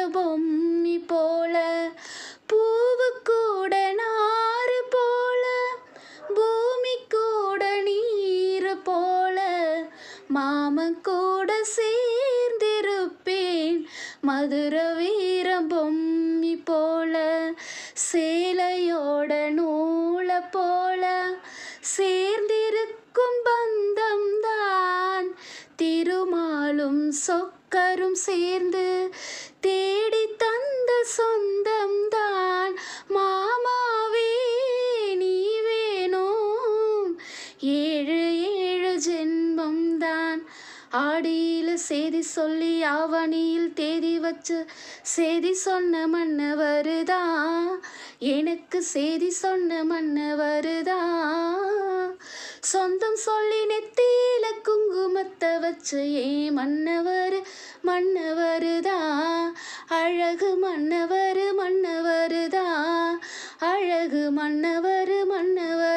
பொம்மி போல பூவு கூட நாறு போல பூமி கூட நீர் போல மாமன் கூட சேர்ந்திருப்பேன் மதுர வீரம் பொம்மி போல சேலையோட நூலை போல சேர்ந்திருக்கும் பந்தம் தான் திருமாலும் சொக்கரும் சேர்ந்து தேடி தந்த சொந்தம் தான் மாமாவே நீ வேணும் ஏழு ஏழு ஜென்மம் தான் ஆடியில் செய்தி சொல்லி ஆவணியில் தேதி வச்சு செய்தி சொன்ன மன்னவருதா எனக்கு செய்தி சொன்ன மன்னவருதா சொந்தம் சொல்லி நெத்தியில குங்குமத்தை வச்சு ஏன் மன்னவர் மன்னவருதா அழகு மன்னவர் மன்னவருதா அழகு மன்னவர் மன்னவர்